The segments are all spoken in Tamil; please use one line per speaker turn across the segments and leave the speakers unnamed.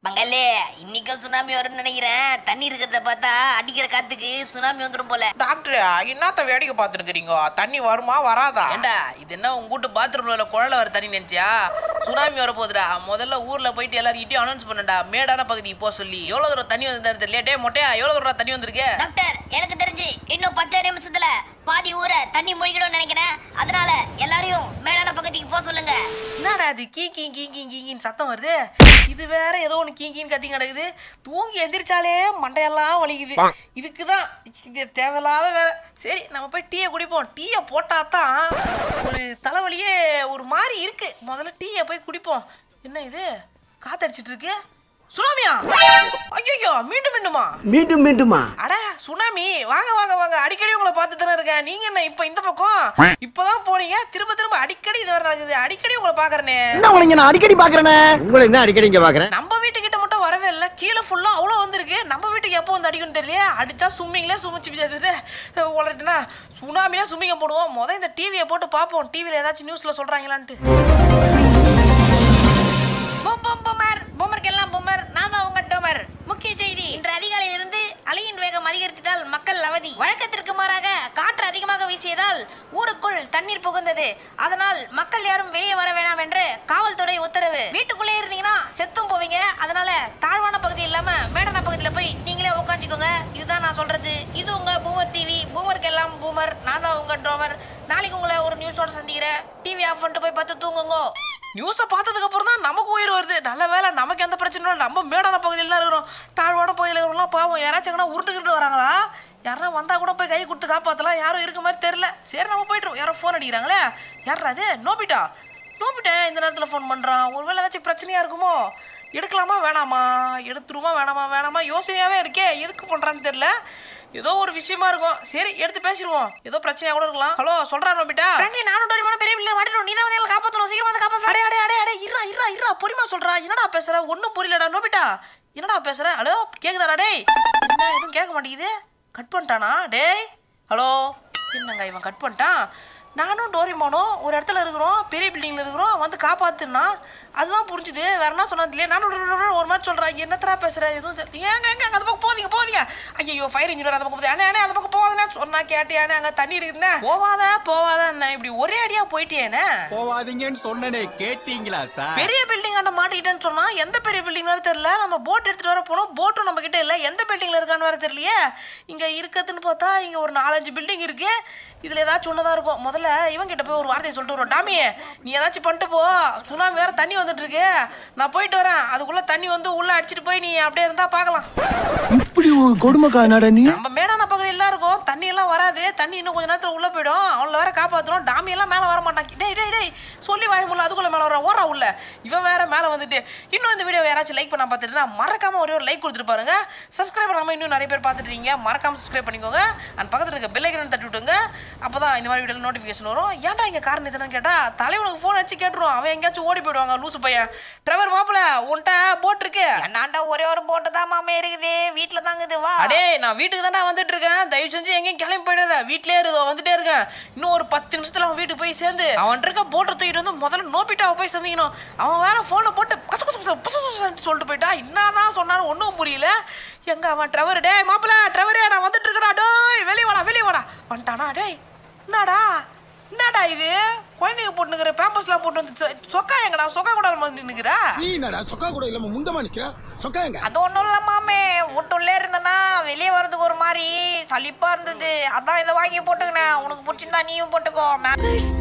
பங்காளே இன்னைக்கும் சுனாமி வரும்னு நினைக்கிறேன் தண்ணி இருக்கிறத பார்த்தா அடிக்கிற காத்துக்கு சுனாமி வந்துடும் போல
டாக்டர் என்னத்த வேடிக்கை பார்த்துருக்கிறீங்க தண்ணி வருமா வராதா
ஏண்டா இது என்ன உங்க வீட்டு பாத்ரூம்ல குழல வர தண்ணி நினைச்சியா சுனாமி வர போகுதுடா முதல்ல ஊர்ல போயிட்டு எல்லார்கிட்டயும் அனௌன்ஸ் பண்ணடா மேடான பகுதிக்கு போக சொல்லி எவ்வளவு தூரம் தண்ணி வந்து தெரியல டே மொட்டையா எவ்வளவு தூரம் தண்ணி வந்திருக்கு
டாக்டர் எனக்கு தெரிஞ்சு இன்னும் பத்து நிமிஷத்துல பாதி ஊரை தண்ணி மூழ்கிடும்னு நினைக்கிறேன் அதனால எல்லாரையும் மேலான பக்கத்துக்கு போக சொல்லுங்க
என்னடா இது கீ கீ கீ கீ கீன்னு சத்தம் வருது இது வேற ஏதோ ஒன்று கீ கீன்னு கத்தி கிடக்குது தூங்கி எந்திரிச்சாலே மண்டையெல்லாம் வலிக்குது இதுக்கு தான் இது தேவையில்லாத வேலை சரி நம்ம போய் டீயை குடிப்போம் டீயை போட்டா தான் ஒரு தலைவலியே ஒரு மாதிரி இருக்கு முதல்ல டீயை போய் குடிப்போம் என்ன இது காத்தடிச்சிட்டு இருக்கு சுனாமியா ஐயோ மீண்டும் மீண்டுமா
மீண்டும் மீண்டுமா
அட சுனாமி வாங்க வாங்க வாங்க அடிக்கடி உங்களை பார்த்து தானே இருக்கேன் நீங்க என்ன இப்ப இந்த பக்கம் இப்பதான் போனீங்க திரும்ப திரும்ப அடிக்கடி இது வர நடக்குது அடிக்கடி உங்களை பாக்குறேனே
என்ன உங்களை நான் அடிக்கடி பாக்குறேனே உங்களை என்ன அடிக்கடி இங்க பாக்குறேன்
நம்ம வீட்டுக்கிட்ட மட்டும் வரவே இல்லை கீழே ஃபுல்லா அவ்வளோ வந்திருக்கு நம்ம வீட்டுக்கு எப்போ வந்து அடிக்கும்னு தெரியல அடிச்சா சும்மிங்களே சுமிச்சு பிடிச்சது உலட்டுனா சுனாமினா சும்மிங்க போடுவோம் முத இந்த டிவியை போட்டு பார்ப்போம் டிவியில் ஏதாச்சும் நியூஸ்ல சொல்றாங்களான்ட்டு பூம் பூம் பூமர் பூமருக்கெல்லாம் பூமர் நான் தான் உங்க டோமர் முக்கிய செய்தி இன்று அதிகாலையில் இருந்து அலையின் வேகம் அதிகரித்ததால் மக்கள் அவதி வழக்கத்திற்கு மாறாக காற்று அதிகமாக வீசியதால் ஊருக்குள் தண்ணீர் புகுந்தது அதனால் மக்கள் யாரும் வெளியே வர வேணாம் என்று காவல்துறை உத்தரவு வீட்டுக்குள்ளே இருந்தீங்கன்னா செத்தும் போவீங்க அதனால தாழ்வான பகுதி இல்லாம மேடான பகுதியில் போய் நீங்களே உட்காந்துக்கோங்க இதுதான் நான் சொல்றது இது உங்க பூமர் டிவி பூமருக்கெல்லாம் பூமர் நான் தான் உங்க டோமர் நாளைக்கு உங்களை ஒரு நியூஸோட சந்திக்கிறேன் டிவி ஆஃப் பண்ணிட்டு போய் பார்த்து தூங்குங்க நியூஸை பார்த்ததுக்கு அப்புறம் தான் நமக்கு உயிர் வருது நல்ல வேலை நமக்கு எந்த பிரச்சனையும் இல்லை நம்ம மேடான பகுதியில் தான் இருக்கிறோம் தாழ்வான பகுதியில் இருக்கிறவங்களாம் பாவம் யாராச்சும் எங்கன்னா உருண்டுகிட்டு வராங்களா யாரா வந்தா கூட போய் கை கொடுத்து காப்பாற்றலாம் யாரும் இருக்க மாதிரி தெரில சரி நம்ம போயிட்டுரும் யாரோ ஃபோன் அடிக்கிறாங்களே யாரா அது நோபிட்டா நோபிட்டா இந்த நேரத்தில் ஃபோன் பண்ணுறான் ஒருவேளை ஏதாச்சும் பிரச்சனையாக இருக்குமோ எடுக்கலாமா வேணாமா எடுத்துருமா வேணாமா வேணாமா யோசனையாகவே இருக்கே எதுக்கு பண்ணுறான்னு தெரில ஏதோ ஒரு விஷயமா இருக்கும் சரி எடுத்து பேசிடுவோம் ஏதோ பிரச்சனையா கூட இருக்கலாம் ஹலோ சொல்றா நோபிட்டா ஃப்ரெண்ட்லி நானும் டோரிமான பெரிய பிள்ளை மாட்டிடும் நீ தான் வந்து எங்களை காப்பாற்றணும் சீக்கிரமா வந்து காப்பாற்றணும் அடே அடே அடே அடே இருடா இருடா இருடா பொறுமா சொல்றா என்னடா பேசுற ஒன்றும் புரியலடா நோபிட்டா என்னடா பேசுற ஹலோ கேக்குதாடா டேய் என்ன எதுவும் கேட்க மாட்டேங்குது கட் பண்ணிட்டானா டேய் ஹலோ என்னங்க இவன் கட் பண்ணிட்டான் நானும் டோரிமானும் ஒரு இடத்துல இருக்கிறோம் பெரிய பில்டிங்கில் இருக்கிறோம் வந்து காப்பாத்துனா அதுதான் புரிஞ்சுது வேற என்ன சொன்னது இல்லையா நானும் ஒரு- ஒரு- ஒரு மாதிரி சொல்கிறேன் என்னத்தரா பேசுகிறேன் எதுவும் தெரியல. ஏங்க எங்க அந்த பக்கம் போதீங்க போதீங்க ஐயோ ஃபயர் இன்ஜினியர் அந்த பக்கம் போதே அண்ணே அண்ணே அந்த பக்கம் போவாதே சொன்னா கேட்டியானே அங்கே தண்ணி இருக்குதுண்ணே போவாத போவாத அண்ணே இப்படி ஒரே அடியாக போயிட்டியேண்ணே
போவாதீங்கன்னு சொன்னனே கேட்டீங்களா சார்
பெரிய பில்டிங் ஆண்ட மாட்டிக்கிட்டேன்னு சொன்னா எந்த பெரிய பில்டிங் தெரியல நம்ம போட் எடுத்துட்டு வர போனோம் போட்டும் நம்ம கிட்ட இல்ல எந்த பில்டிங்ல இருக்கான்னு வேற தெரியலையே இங்க இருக்குதுன்னு பார்த்தா இங்க ஒரு நாலஞ்சு பில்டிங் இருக்கு இதுல ஏதாச்சும் ஒண்ணுதான் இருக்கும் முதல்ல இவன் கிட்ட போய் ஒரு வார்த்தையை சொல்லிட்டு வரோம் டாமி நீ ஏதாச்சும் பண்ணிட்டு போ சுனாமி வேற தண்ணி வந்துட்டு இருக்கு நான் போயிட்டு வரேன் அதுக்குள்ள தண்ணி வந்து உள்ள அடிச்சிட்டு போய் நீ அப்படியே இருந்தா பார்க்கலாம்
இப்படி ஒரு கொடுமைக்கா நட நீ
நம்ம மேடான பகுதியில் தான் இருக்கும் தண்ணி எல்லாம் வராது தண்ணி இன்னும் கொஞ்ச நேரத்தில் உள்ள போயிடும் அவளை வேற காப்பாத்துறோம் டாமி எல்லாம் மேலே வர மாட்டாங்க டேய் டேய் டேய் சொல்லி வாய முடியல அதுக்குள்ள மேலே வர ஓரா உள்ள இவன் வேற மேலே வந்துட்டு இன்னும் இந்த வீடியோ யாராச்சும் லைக் பண்ண பார்த்துட்டுனா மறக்காம ஒரே ஒரு லைக் கொடுத்துட்டு பாருங்க சப்ஸ்கிரைப் பண்ணாம இன்னும் நிறைய பேர் பார்த்துட்டு இருக்கீங்க மறக்காம சப்ஸ்கிரைப் பண்ணிக்கோங்க அந்த பக்கத்தில் இருக்க பெல் ஐக்கன் தட்டி விட்டுங்க அப்பதான் இந்த மாதிரி வீடியோ நோட்டிஃபிகேஷன் வரும் ஏன்டா இங்க காரணம் இதுன்னு கேட்டா தலைவனுக்கு ஃபோன் அடிச்சு கேட்டுருவோம் அவன் எங்கேயாச்சும் ஓடி போயிடுவாங்க லூசு பையன் டிரைவர் மாப்பிள உன்கிட்ட போட் இருக்கு
என்னாண்டா ஒரே ஒரு போட்டு தான் மாமே இருக்குது வீட்டில் தாங்குது வா
அடே நான் வீட்டுக்கு தானே வந்துட்டு இருக்கேன் தயவு செஞ்சு எங்கேயும் கிளம்பி போயிடாத வீட்லயே இருதோ வந்துட்டே இருக்கேன் இன்னும் ஒரு பத்து நிமிஷத்துல அவன் வீட்டுக்கு போய் சேர்ந்து அவன் இருக்க போட்டை தூக்கிட்டு வந்து முதல்ல நோப்பிட்டு அவன் போய் சந்திக்கணும் அவன் வேற போனை போட்டு கச கச கச புசு புசுன்னு சொல்லிட்டு போயிட்டா என்னதான் சொன்னாலும் ஒன்றும் புரியல எங்க அவன் ட்ரெவர் டேய் மாப்பிள ட்ரெவரே நான் வந்துட்டு இருக்கடா டேய் வெளியே வாடா வெளியே வாடா வந்துட்டானா டேய் என்னடா என்னடா இது குழந்தைங்க போட்டுனுக்கிற பேம்பர்ஸ்லாம் போட்டு வந்து சொ- சொக்கா எங்கடா சொக்கா கூட வந்து நின்னுக்கிறா
நீ என்னடா சொக்கா கூட இல்லாம முண்டமா நிக்கிற சொக்கா எங்க
அது ஒன்றும் இல்லை மாமே வீட்டுள்ளே இருந்தேன்னா வெளியே வர்றதுக்கு ஒரு மாதிரி சலிப்பாக இருந்தது அதான் இதை வாங்கி போட்டுக்கினேன் உனக்கு பிடிச்சிருந்தா நீயும் போட்டுக்கோ மே-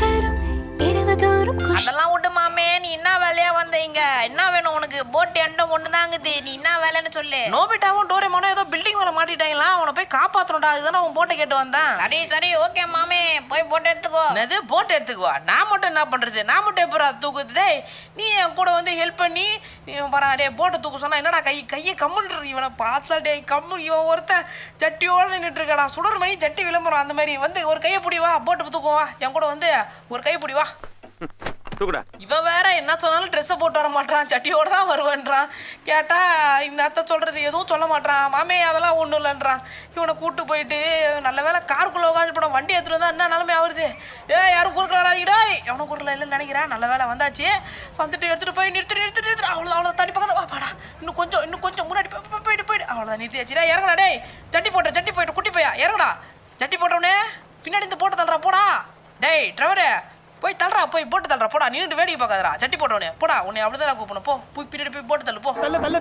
அதெல்லாம் விட்டு மாமே நீ என்ன வேலையா வந்த இங்க என்ன வேணும் உனக்கு போட் எண்டம் ஒன்று தாங்குது நீ என்ன வேலைன்னு சொல்லு
நோபிட்டாவும் டோரேமானும் ஏதோ பில்டிங் மேலே மாட்டிட்டாங்களா அவனை போய் காப்பாற்றணும்டா அதுதானே அவன் போட்டை கேட்டு வந்தேன்
சரி சரி ஓகே மாமே போய் போட்டு எடுத்துக்கோ
என்னது போட் எடுத்துக்குவா நான் மட்டும் என்ன பண்றது நான் மட்டும் எப்பரா தூக்குது டேய் நீ என் கூட வந்து ஹெல்ப் பண்ணி பரா டே போட்டை தூக்க சொன்னா என்னடா கை கையை கம்முன்ற இவனை பார்த்தா டேய் கம்மு இவன் ஒருத்தன் ஜட்டியோட நின்றுட்டு இருக்காடா சுடர் மணி ஜட்டி விளம்பரம் அந்த மாதிரி வந்து ஒரு கையை பிடி வா போட்டு தூக்குவா என் கூட வந்து ஒரு கை பிடி வா இவன் வேற என்ன சொன்னாலும் ட்ரெஸ்ஸை போட்டு வர மாட்டான் சட்டியோட தான் வருவேன்றான் கேட்டா இந்த அத்தை சொல்றது எதுவும் சொல்ல மாட்டான் மாமே அதெல்லாம் ஒன்றும் இல்லைன்றான் இவனை கூட்டு போயிட்டு நல்ல வேலை காருக்குள்ள உட்காந்து போட வண்டி எடுத்துட்டு வந்தா என்ன நிலைமை ஆகுது ஏ யாரும் குறுக்கல வராதீடா எவனும் குறுக்கல இல்லைன்னு நினைக்கிறேன் நல்ல வேலை வந்தாச்சு வந்துட்டு எடுத்துட்டு போய் நிறுத்தி நிறுத்தி நிறுத்தி அவ்வளோ அவ்வளோ தண்ணி பக்கத்தில் வா பாடா இன்னும் கொஞ்சம் இன்னும் கொஞ்சம் முன்னாடி போய், போய், போயிட்டு போயிட்டு அவ்வளோதான் நிறுத்தியாச்சுடா இறங்கடா டேய் சட்டி போட்ட சட்டி போயிட்டு குட்டி பையா இறங்கடா சட்டி போட்டவனே பின்னாடி இந்த போட்டு தள்ளுறா போடா டேய் டிரைவரே போய் தள்ளுறா போய் போட்டு தள்ளுறா போடா நின்று வேடிக்கை பார்க்காதடா சட்டி போட்டவனே போடா உன்னை அப்படிதான் கூப்பிடணும் போ போய் பின்னாடி போய் போட்டு தள்ளு போ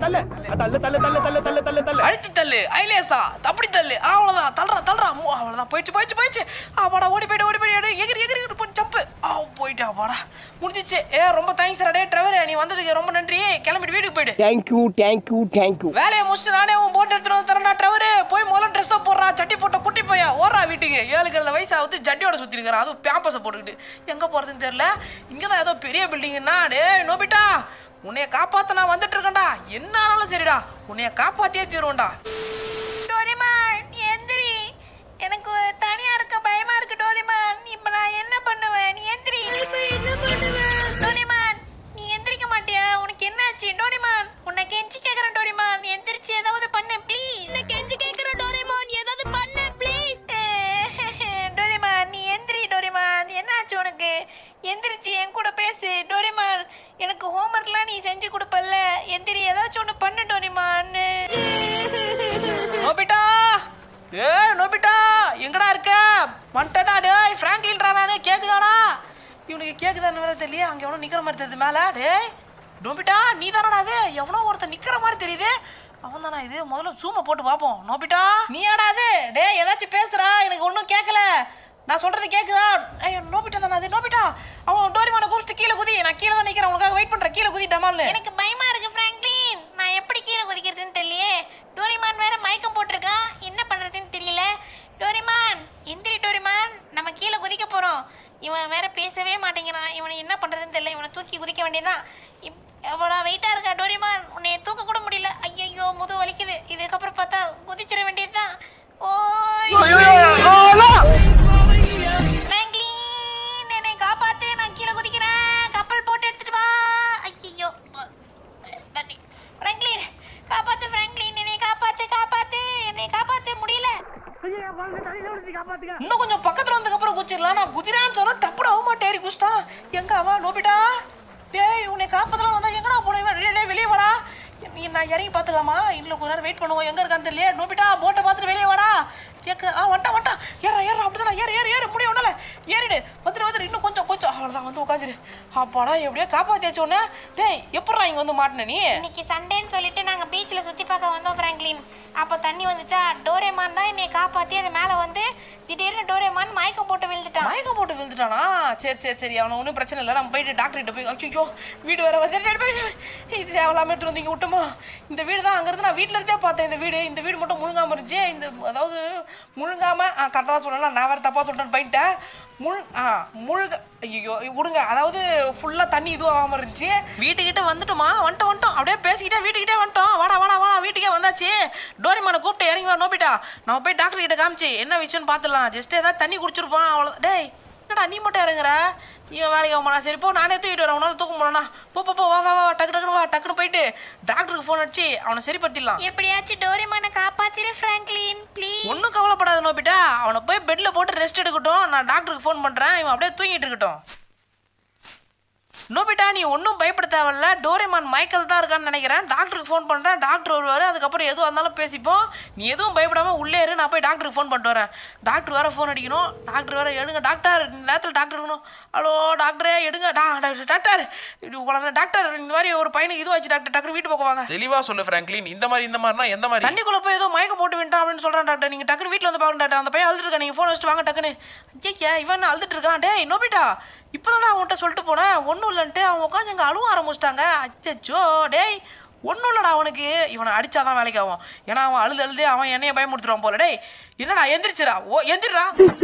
அழுத்தி தள்ளு ஐலேசா அப்படி தள்ளு அவ்வளோதான் தள்ளுறா தள்ளுறா மூ அவ்வளோதான் போயிடுச்சு போயிடுச்சு போயிடுச்சு ஆமாடா ஓடி போயிட்டு ஓடி போயிட்டு எகிரி எகிரி எகிரி போய் ஜம்ப்பு ஆ போயிட்டா பாடா முடிஞ்சிச்சு ஏ ரொம்ப தேங்க்ஸ் டே டிரைவர் நீ வந்ததுக்கு ரொம்ப நன்றி கிளம்பிட்டு வீட்டுக்கு போயிடு
தேங்க்யூ தேங்க்யூ தேங்க்யூ
வேலையை முடிச்சுட்டு நானே உன் போட்டு எடுத்துட்டு வந்து தரேன்டா டிரைவர் போய் முதல்ல ட்ரெஸ்ஸை போடுறா சட்டி போட்ட குட்டி பையா ஓடுறா வீட்டுக்கு ஏழு கழுத வயசாகுது ஜட்டியோட சுற்றி இருக்கிறான் அதுவும் பேம்பஸை போட்டுக்கிட்டு எங்கே போகிறதுன்னு தெரியல இங்கே தான் ஏதோ பெரிய பில்டிங்னா டே நோபிட்டா உன்னைய காப்பாத்த நான் வந்துட்டு இருக்கேன்டா என்ன ஆனாலும் சரிடா உன்னைய காப்பாத்தியே தீருவேன்டா
டோரிமான் நீ எந்திரி எனக்கு தனியா இருக்க பயமா இருக்கு டோரிமான் இப்ப நான் என்ன பண்ணுவேன் நீ எந்திரி டோரிமான் நீ எந்திரிக்க மாட்டியா உனக்கு என்னாச்சு டோரிமான் உன்னை கெஞ்சி கேக்குறேன் டோரிமான் நீ எந்திரிச்சு ஏதாவது பண்ணு ப்ளீஸ் கெஞ்சி கேக்குறேன் டோரிமான் ஏதாவது பண்ணு ப்ளீஸ் டோரிமான் நீ எந்திரி டோரிமான் என்னாச்சு உனக்கு எந்திரிச்சு என் கூட பேசு டோரிமான் எனக்கு ஹோம்ஒர்க்லாம் நீ செஞ்சு கொடுப்பல்ல எந்திரி ஏதாச்சும் ஒன்று பண்ணு டோரிமான்
நோபிட்டா ஏ நோபிட்டா எங்கடா இருக்க வந்துட்டடா டேய் ஃப்ராங்க்லின்றா நானு கேக்குதாடா இவனுக்கு கேக்குதான்னு வேற தெரியல அங்க எவனோ நிக்கிற மாதிரி தெரியுது மேல டேய் நோபிட்டா நீ தானடா அது எவனோ ஒருத்தன் நிக்கிற மாதிரி தெரியுது அவன் தானா இது முதல்ல சூமை போட்டு பார்ப்போம் நோபிட்டா நீயாடா அது டேய் ஏதாச்சும் பேசுறா எனக்கு ஒன்றும் கேட்கல நான் சொல்றது கேக்குதா ஐயோ நோபிட்டா தானே அது நோபிட்டா அவன் டோரிமான கூப்பிட்டு கீழே குதி நான் கீழே தான் நிக்கிறேன் உனக்காக வெயிட் பண்றேன் கீழே குதி டமால்னு
எனக்கு பயமா இருக்கு ஃப்ராங்க்லின் நான் எப்படி கீழே குதிக்கிறதுன்னு தெரியலையே டோரிமான் வேற மயக்கம் போட்டிருக்கான் என்ன பண்றதுன்னு தெரியல டோரிமான் எந்திரி டோரிமான் நம்ம கீழே குதிக்க போறோம் இவன் வேற பேசவே மாட்டேங்கிறான் இவனை என்ன பண்றதுன்னு தெரியல இவனை தூக்கி குதிக்க வேண்டியதான் இப் எவ்வளோ வெயிட்டா இருக்கா டோரிமான் உன்னை தூக்க கூட முடியல ஐயையோ முது வலிக்குது இதுக்கப்புறம் பார்த்தா குதிச்சிட வேண்டியதுதான் ஓய் ஃப்ராங்க்லின் என்னை காப்பாத்து நான் கீழே குதிக்கிறேன் கப்பல் போட்டு எடுத்துட்டு வா ஐயோ தண்ணி ஃப்ராங்க்லின் காப்பாத்து ஃப்ராங்க்லின் என்னை காப்பாத்து காப்பாத்து என்னை காப்பாத்து முடியல
இன்னும் கொஞ்சம் பக்கத்துல வந்ததுக்கு அப்புறம் குச்சிடலாம் நான் குதிரான்னு சொன்னா டப்புட ஆக மாட்டேன் ஏறி குச்சிட்டான் எங்க அவன் நோபிட்டா டேய் உன்னை காப்பதெல்லாம் வந்தா எங்கடா போன இவன் டேய், டேய், வெளியே வாடா நீ நான் இறங்கி பார்த்துக்கலாமா இல்லை கொஞ்ச நேரம் வெயிட் பண்ணுவோம் எங்க இருக்கான்னு தெரியல நோபிட்டா போட்டை பார்த்துட்டு வெளியே வாடா கேட்க ஆ வந்துட்டான் வந்துட்டான் ஏறா ஏறா அப்படிதான் ஏறு ஏறு ஏறு முடியும் ஒன்னால ஏறிடு வந்துடு வந்துடு இன்னும் கொஞ்சம் கொஞ்சம் அவ்வளோதான் வந்து உட்காந்துரு அப்பாடா எப்படியோ காப்பாத்தியாச்சு உடனே டேய் எப்படா இங்க வந்து மாட்டின நீ
இன்னைக்கு சண்டேன்னு சொல்லிட்டு நாங்க பீச்ல சுத்தி பார்க்க வந்தோம் ஃப்ராங்க்லின் அப்போ தண்ணி வந்துச்சா டோரேமான் தான் என்னை காப்பாத்தி அது மேல வந்து திடீர்னு டோரேமான் மயக்கம் போட்டு விழுந்துட்டான்
மயக்கம் போட்டு விழுந்துட்டானா சரி சரி சரி அவனை ஒன்றும் பிரச்சனை இல்லை நம்ம போயிட்டு டாக்டர் கிட்ட போய் ஐயோ வீடு வேற வந்து டேய், டேய், டேய், இது தேவையில்லாம எடுத்துட்டு வந்து இங்கே விட்டோமா இந்த வீடு தான் அங்கேருந்து நான் வீட்டில் இருந்தே பார்த்தேன் இந்த வீடு இந்த வீடு மட்டும் முழுங்காம இருந்துச்சு இந்த அதாவது முழுங்காம ஆ கரெக்டாக சொல்லலாம் நான் வேறு தப்பாக சொல்லிட்டேன்னு போயிட்டேன் முழு ஆ முழுக ஐயோ விடுங்க அதாவது ஃபுல்லாக தண்ணி இதுவும் ஆகாமல் இருந்துச்சு வீட்டுக்கிட்ட வந்துட்டோமா வந்துட்டோம் வந்துட்டோம் அப்படியே பேசிக்கிட்டே வீட்டுக்கிட்டே வந்துட்டோம் வாடா வாடா வாடா வீட்டுக்கே வந்தாச்சு டோரிமான கூப்பிட்டு இறங்கி வா நோபிட்டா நம்ம போய் டாக்டர் கிட்ட காமிச்சு என்ன விஷயம்னு பார்த்துடலாம் ஜஸ்ட் ஏதாவது தண்ணி குடிச்சிருப்பான் அவ்வளோ டேய் என்னடா நீ மட்டும் இறங்குற இவன் வேலைக்கு ஆகுமாண்ணா சரி போ நானே தூக்கிட்டு வரேன் உன்னால தூக்க முடியலண்ணா போ போ போ வா வா வா டக்கு டக்குனு வா டக்குனு போயிட்டு டாக்டருக்கு ஃபோன் அடிச்சு அவனை சரிப்படுத்திடலாம்
எப்படியாச்சும் டோரேமானை காப்பாத்திரு ஃப்ராங்க்லின் ப்ளீஸ்
ஒன்றும் கவலைப்படாத நோபிட்டா அவனை போய் பெட்டில் போட்டு ரெஸ்ட் எடுக்கட்டும் நான் டாக்டருக்கு ஃபோன் பண்ணுறேன் இவன் அப்படியே தூங்கிட்டு இருக்கட்டும் நோபிட்டா நீ ஒன்றும் பயப்பட தேவையில்ல டோரேமான் மைக்கேல் தான் இருக்கான்னு நினைக்கிறேன் டாக்டருக்கு ஃபோன் பண்ணுறேன் டாக்டர் வருவார் அதுக்கப்புறம் எதுவாக இருந்தாலும் பேசிப்போம் நீ எதுவும் பயப்படாமல் உள்ளே இரு நான் போய் டாக்டருக்கு ஃபோன் பண்ணிட்டு வரேன் டாக்டர் வேறு ஃபோன் அடிக்கணும் டாக்டர் வேறு எடுங்க டாக்டர் இந்த நேரத்தில் டாக்டர் இருக்கணும் ஹலோ டாக்டரே எடுங்க டா டாக்டர் டாக்டர் இது உங்களை டாக்டர் இந்த மாதிரி ஒரு பையனுக்கு இதுவாச்சு டாக்டர் டாக்டர் வீட்டு பக்கம் வாங்க
தெளிவா சொல்லு ஃப்ராங்க்லின் இந்த மாதிரி இந்த மாதிரினா எந்த மாதிரி
தண்ணிக்குள்ள போய் ஏதோ மயக்கம் போட்டு விட்டான் அப்படின்னு சொல்றான் டாக்டர் நீங்க டக்குனு வீட்ல வந்து பாருங்க டாக்டர் அந்த பையன் அழுதுட்டு இருக்கா நீங்க ஃபோன் வச்சுட்டு வாங்க டக்குனு ஐயா இவன் என்ன அழுதுட்டு இருக்கான் டேய் நோபிட்டா இப்போதான் அவன்கிட்ட சொல்லிட்டு போனேன் ஒன்றும் இல்லைன்ட்டு அவன் உட்காந்து இங்கே அழுவ ஆரம்பிச்சிட்டாங்க அச்சச்சோ டேய் ஒன்றும் இல்லைடா அவனுக்கு இவனை அடிச்சாதான் வேலைக்கு ஆகும் ஏன்னா அவன் அழுது அழுது அவன் என்னைய பயமுறுத்துருவான் போல டேய் என்னடா எந்திரிச்சிரா ஓ எந்திரா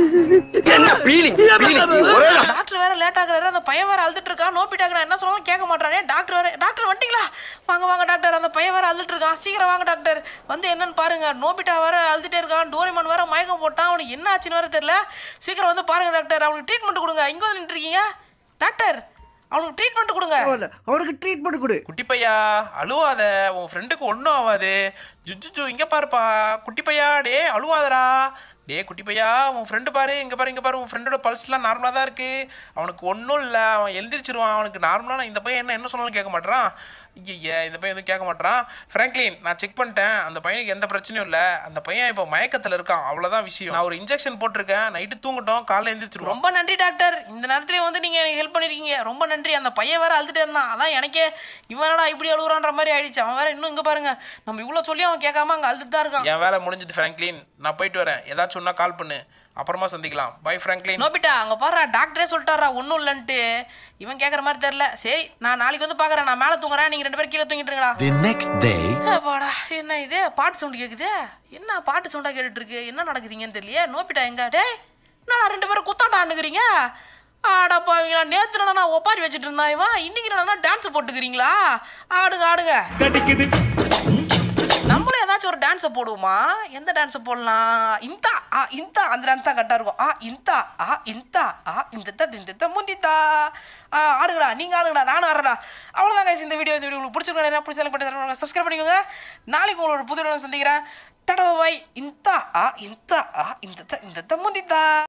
டாக்டர் வேற லேட் ஆகுறாரு அந்த பையன் வேற அழுதுட்டு இருக்கான் நோப்பிட்டாங்க நான் என்ன சொன்னாலும் கேட்க மாட்டானே டாக்டர் வேற டாக்டர் வந்துட்டீங்களா வாங்க வாங்க டாக்டர் அந்த பையன் வேற அழுதுட்டு இருக்கான் சீக்கிரம் வாங்க டாக்டர் வந்து என்னன்னு பாருங்க நோபிட்டா வேற அழுதுட்டே இருக்கான் டோரிமான் வேற மயக்கம் போட்டான் அவனுக்கு என்ன ஆச்சுன்னு வேற தெரியல சீக்கிரம் வந்து பாருங்க டாக்டர் அவனுக்கு ட்ரீட்மெண்ட் கொடுங்க இங்க வந்து நின்றுருக்கீங்க டாக்டர் அவனுக்கு ட்ரீட்மெண்ட் கொடுங்க
அவருக்கு ட்ரீட்மெண்ட் கொடு
குட்டி பையா அழுவாத உன் ஃப்ரெண்டுக்கு ஒன்றும் ஆகாது ஜுஜுஜு இங்கே பாருப்பா குட்டி பையா டே அழுவாதடா டே குட்டி பையா உன் ஃப்ரெண்டு பாரு இங்கே பாரு இங்கே பாரு உன் ஃப்ரெண்டோட பல்ஸ்லாம் நார்மலாக தான் இருக்குது அவனுக்கு ஒன்றும் இல்லை அவன் எழுந்திரிச்சிருவான் அவனுக்கு நார்மலான இந்த பையன் என்ன என்ன சொன்னாலும் கேட்க மாட்றான் ஐயா இந்த பையன் எதுவும் கேட்க மாட்றான் ஃப்ராங்க்லின் நான் செக் பண்ணிட்டேன் அந்த பையனுக்கு எந்த பிரச்சனையும் இல்லை அந்த பையன் இப்போ மயக்கத்தில் இருக்கான் அவ்வளோதான் விஷயம் நான் ஒரு இன்ஜெக்ஷன் போட்டிருக்கேன் நைட்டு தூங்கட்டும் காலைல எழுந்திரிச்சிருவான்
ரொம்ப நன்றி டாக்டர் இந்த நேரத்துல வந்து நீங்க எனக்கு ஹெல்ப் பண்ணிருக்கீங்க ரொம்ப நன்றி அந்த பையன் வேற அழுதுட்டே இருந்தான் அதான் எனக்கே இவனடா இப்படி அழுகுறான்ற மாதிரி ஆயிடுச்சு அவன் வேற இன்னும் இங்க பாருங்க நம்ம இவ்வளவு சொல்லி அவன் கேட்காம அங்க அழுதுட்டு தான் இருக்கான்
என் வேலை முடிஞ்சது ஃப்ராங்க்லின் நான் போயிட்டு வரேன் ஏதாச்சும் ஒன்றா கால் பண்ணு அப்புறமா சந்திக்கலாம் பை ஃப்ராங்க்லின்
நோபிட்டா அங்க பாரு டாக்டரே சொல்லிட்டாரா ஒன்றும் இல்லைன்ட்டு இவன் கேட்குற மாதிரி தெரியல சரி நான் நாளைக்கு வந்து பார்க்குறேன் நான் மேலே தூங்குறேன் நீங்கள் ரெண்டு பேரும் கீழே தூங்கிட்டுருங்களா
The next day.
அப்பாடா என்ன இது பாட்டு சவுண்டு கேட்குது என்ன பாட்டு சவுண்டாக கேட்டுட்டு இருக்கு என்ன நடக்குதுங்கன்னு தெரியல நோப்பிட்டா எங்க டேய் என்னடா ரெண்டு பேரும் குத்தாட்டான்னுக்குறீங்க ஆடப்பாவீங்களா நேற்று நான் ஒப்பாரி வச்சுட்டு இருந்தான் இவன் இன்னைக்கு நான் டான்ஸ் போட்டுக்கிறீங்களா ஆடுங்க ஆடுங்க நம்மளும் ஏதாச்சும் ஒரு டான்ஸை போடுவோமா எந்த டான்ஸை போடலாம் இந்தா ஆ இந்தா அந்த டான்ஸ் தான் கரெக்டாக இருக்கும் ஆ இந்தா ஆ இந்தா ஆ இந்த இந்த முந்தித்தா ஆ ஆடுங்கடா நீங்கள் ஆடுங்கடா நானும் ஆடுறடா அவ்வளோதான் guys இந்த வீடியோ இந்த வீடியோ உங்களுக்கு பிடிச்சிருக்கா பிடிச்சி பண்ணி சப்ஸ்கிரைப் பண்ணிக்கோங்க நாளைக்கு உங்களோட புது வீடியோ சந்திக்கிறேன் டடா பாய் இந்தா ஆ இந்தா ஆ இந்த இந்த முந்தித்தா